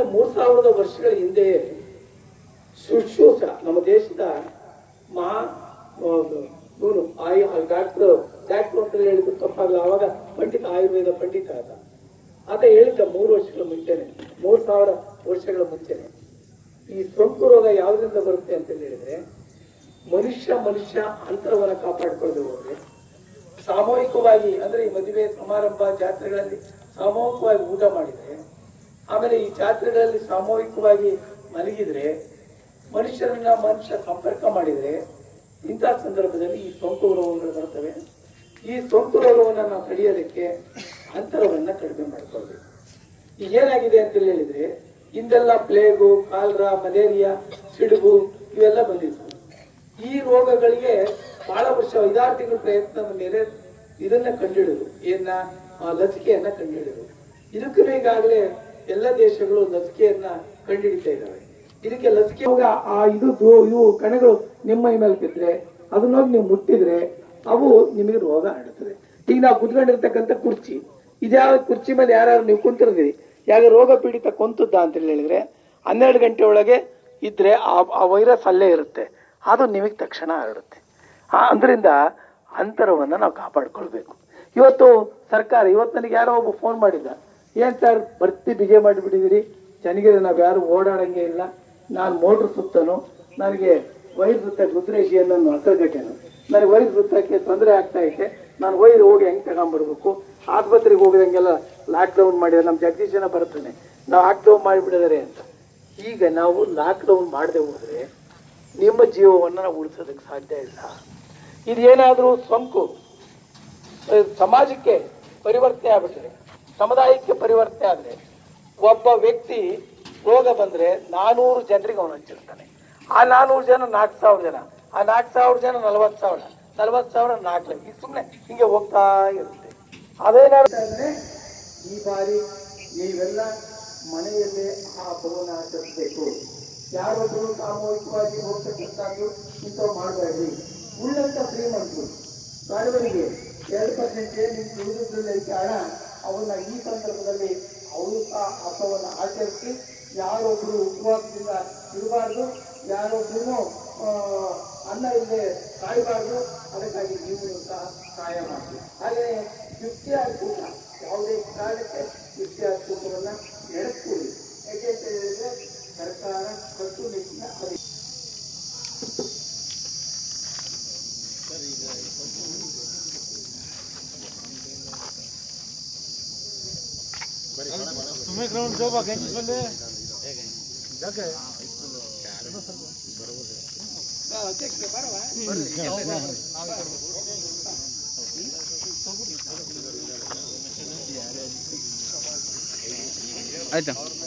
ಆಮೇಲೆ ಮೂರ್ ಸಾವಿರದ ವರ್ಷಗಳ ಹಿಂದೆ ಶುಶ್ರೂಷ ನಮ್ಮ ದೇಶದ ಮಹಾ ಇವನು ಆಯ್ ಡಾಕ್ಟರ್ ಡಾಕ್ಟರ್ ಅಂತ ಹೇಳಿದ್ರು ತಪ್ಪಾಗಲ್ಲ ಅವಾಗ ಪಂಡಿತ ಆಯುರ್ವೇದ ಪಂಡಿತ ಆದ ಆತ ಹೇಳಿದ್ದ ಮೂರು ವರ್ಷಗಳ ಮುಂಚೆನೆ ಮೂರ್ ಸಾವಿರ ವರ್ಷಗಳ ಮುಂಚೆನೆ ಈ ಸೋಂಕು ರೋಗ ಯಾವುದರಿಂದ ಬರುತ್ತೆ ಅಂತ ಹೇಳಿದ್ರೆ ಮನುಷ್ಯ ಮನುಷ್ಯ ಅಂತರವನ್ನ ಕಾಪಾಡ್ಕೊಳ್ಳದೆ ಹೋದ್ರೆ ಸಾಮೂಹಿಕವಾಗಿ ಅಂದ್ರೆ ಈ ಮದುವೆ ಸಮಾರಂಭ ಜಾತ್ರೆಗಳಲ್ಲಿ ಸಾಮೂಹಿಕವಾಗಿ ಊಟ ಮಾಡಿದ್ರೆ ಆಮೇಲೆ ಈ ಜಾತ್ರೆಗಳಲ್ಲಿ ಸಾಮೂಹಿಕವಾಗಿ ಮಲಗಿದ್ರೆ ಮನುಷ್ಯರನ್ನ ಮನುಷ್ಯ ಸಂಪರ್ಕ ಮಾಡಿದ್ರೆ ಇಂತಹ ಸಂದರ್ಭದಲ್ಲಿ ಈ ಸೋಂಕು ರೋಗಗಳು ಬರ್ತವೆ ಈ ಸೋಂಕು ರೋಗವನ್ನು ನಾವು ತಡೆಯೋದಕ್ಕೆ ಅಂತರವನ್ನ ಕಡಿಮೆ ಮಾಡ್ಕೊಳ್ಬೇಕು ಈಗ ಏನಾಗಿದೆ ಅಂತ ಹೇಳಿದ್ರೆ ಹಿಂದೆಲ್ಲ ಪ್ಲೇಗು ಕಾಲ್ರಾ ಮಲೇರಿಯಾ ಸಿಡುಬು ಇವೆಲ್ಲ ಬಂದಿದ್ವು ಈ ರೋಗಗಳಿಗೆ ಬಹಳ ವರ್ಷ ಐದಾರು ತಿಂಗಳ ಪ್ರಯತ್ನದ ಮೇಲೆ ಇದನ್ನ ಕಂಡುಹಿಡಿದು ಏನ ಆ ಲಸಿಕೆಯನ್ನ ಕಂಡುಹಿಡಿದು ಇದಕ್ಕೂ ಈಗಾಗಲೇ ಎಲ್ಲ ದೇಶಗಳು ಲಸಿಕೆಯನ್ನ ಕಂಡುಹಿಡಿತಾ ಇದ್ದಾವೆ ಇದಕ್ಕೆ ಲಸಿಕೆ ಇವಾಗ ಆ ಇದು ದೋ- ಇವು ಕಣಗಳು ನಿಮ್ಮ ಮೈ ಮೇಲೆ ಬಿದ್ರೆ ಅದನ್ನ ಹೋಗಿ ನೀವು ಮುಟ್ಟಿದ್ರೆ ಅವು ನಿಮಗೆ ರೋಗ ಹರಡುತ್ತದೆ ಈಗ ನಾವು ಕುತ್ಕೊಂಡಿರ್ತಕ್ಕಂಥ ಕುರ್ಚಿ ಇದ್ಯಾವ ಕುರ್ಚಿ ಮೇಲೆ ಯಾರು ನೀವು ಕುಂತಿರ್ತೀರಿ ಯಾಗ ರೋಗ ಪೀಡಿತ ಕೊಂತದ್ದ ಅಂತ ಹೇಳಿದ್ರೆ ಹನ್ನೆರಡು ಗಂಟೆ ಒಳಗೆ ಇದ್ರೆ ಆ ಆ ವೈರಸ್ ಅಲ್ಲೇ ಇರುತ್ತೆ ಅದು ನಿಮಗೆ ತಕ್ಷಣ ಹರಡುತ್ತೆ ಆ ಅದರಿಂದ ಅಂತರವನ್ನು ನಾವು ಕಾಪಾಡ್ಕೊಳ್ಬೇಕು ಇವತ್ತು ಸರ್ಕಾರ ಇವತ್ತು ನನಗೆ ಯಾರೋ ಒಬ್ಬ ಫೋನ್ ಮಾಡಿದ್ದ ಏನ್ ಸರ್ ಬರ್ತಿ ಬಿಗೆ ಮಾಡಿಬಿಟ್ಟಿದ್ದೀರಿ ಚೆನ್ನಾಗಿದೆ ನಾವು ಯಾರು ಓಡಾಡಂಗೆ ಇಲ್ಲ ನಾನು ಮೋಟ್ರ್ ಸುತ್ತನು ನನಗೆ ವೈರ್ ಸುತ್ತ ರುದ್ರೇಶಿ ಅನ್ನೋ ಅಸಗಟ್ಟೆನು ನನಗೆ ವೈರ್ ಸುತ್ತಕ್ಕೆ ತೊಂದರೆ ಆಗ್ತಾ ಐತೆ ನಾನು ವೈರ್ ಹೋಗಿ ಹೆಂಗ್ ತಗೊಂಡ್ಬರ್ಬೇಕು ಆಸ್ಪತ್ರೆಗೆ ಹೋಗಿದಂಗೆಲ್ಲ ಲಾಕ್ ಡೌನ್ ಮಾಡಿದ್ರೆ ನಮ್ಮ ಜಗದೀಶನ ಬರ್ತಾನೆ ನಾವು ಲಾಕ್ ಡೌನ್ ಮಾಡಿಬಿಡಿದಾರೆ ಅಂತ ಈಗ ನಾವು ಲಾಕ್ ಡೌನ್ ಮಾಡದೆ ಹೋದ್ರೆ ನಿಮ್ಮ ಜೀವವನ್ನು ನಾವು ಉಳಿಸೋದಕ್ಕೆ ಸಾಧ್ಯ ಇಲ್ಲ ಇದೇನಾದರೂ ಸೋಂಕು ಅಹ್, ಸಮಾಜಕ್ಕೆ ಪರಿವರ್ತನೆ ಆಗ್ಬಿಟ್ರೆ ಸಮುದಾಯಕ್ಕೆ ಪರಿವರ್ತನೆ ಆದ್ರೆ ಒಬ್ಬ ವ್ಯಕ್ತಿ ರೋಗ ಬಂದ್ರೆ ನಾನೂರು ಜನರಿಗೆ ಅವನು ಹಂಚಿರ್ತಾನೆ ಆ ನಾನೂರು ಜನ ನಾಲ್ಕು ಸಾವಿರ ಜನ ಆ ನಾಲ್ಕು ಸಾವಿರ ಜನ ನಲವತ್ತು ಸಾವಿರ ನಲವತ್ತು ಸಾವಿರ ನಾಲ್ಕು ಲಕ್ಷ ಈಗ ಸುಮ್ಮನೆ ಹಿಂಗೆ ಹೋಗ್ತಾ ಇರುತ್ತೆ ಅದೇನಾಗುತ್ತೆ ಅಂದ್ರೆ ಈ ಬಾರಿ ನೀವೆಲ್ಲ ಮನೆಯಲ್ಲೇ ಆ ಹಬ್ಬವನ್ನು ಆಚರಿಸಬೇಕು ಯಾರೊಬ್ಬರು ಸಾಮೂಹಿಕವಾಗಿ ಹೋಗ್ತಕ್ಕಂಥದ್ದು ಇಂಥವು ಮಾಡಬೇಡಿ ಉಳ್ಳಂತ ಶ್ರೀಮಂತರು ಬಡವರಿಗೆ ಎರಡು ಪರ್ಸೆಂಟ್ ನಿಮ್ಗೆ ಉಳಿದಿದ್ರಲ್ಲಿ ಹಣ ಅವನ್ನ ಈ ಸಂದರ್ಭದಲ್ಲಿ ಅವರು ಸಹ ಹಬ್ಬವನ್ನು ಆಚರಿಸಿ ಯಾರೊಬ್ರು ಉಪವಾಸದಿಂದ ಇರಬಾರ್ದು ಯಾರೊಬ್ರು ಅನ್ನ ಇಲ್ಲದೆ ಕಾಯಬಾರ್ದು ಅದಕ್ಕಾಗಿ ನೀವು ಸಹ ಸಹಾಯ ಮಾಡಿ ಹಾಗೆಯೇ ಯುಕ್ತಿಯಾದ ಕೂಟ ಯಾವುದೇ ಕಾರಣಕ್ಕೆ ಯುಕ್ತಿಯಾದ ಕೂಟವನ್ನು ನಡೆಸ್ಕೊಡಿ ಯಾಕೆ ಅಂತ ಹೇಳಿದ್ರೆ ಸರ್ಕಾರ ಕಟ್ಟುನಿಟ್ಟಿನ ಅಧಿ ಆಯ್ತಾ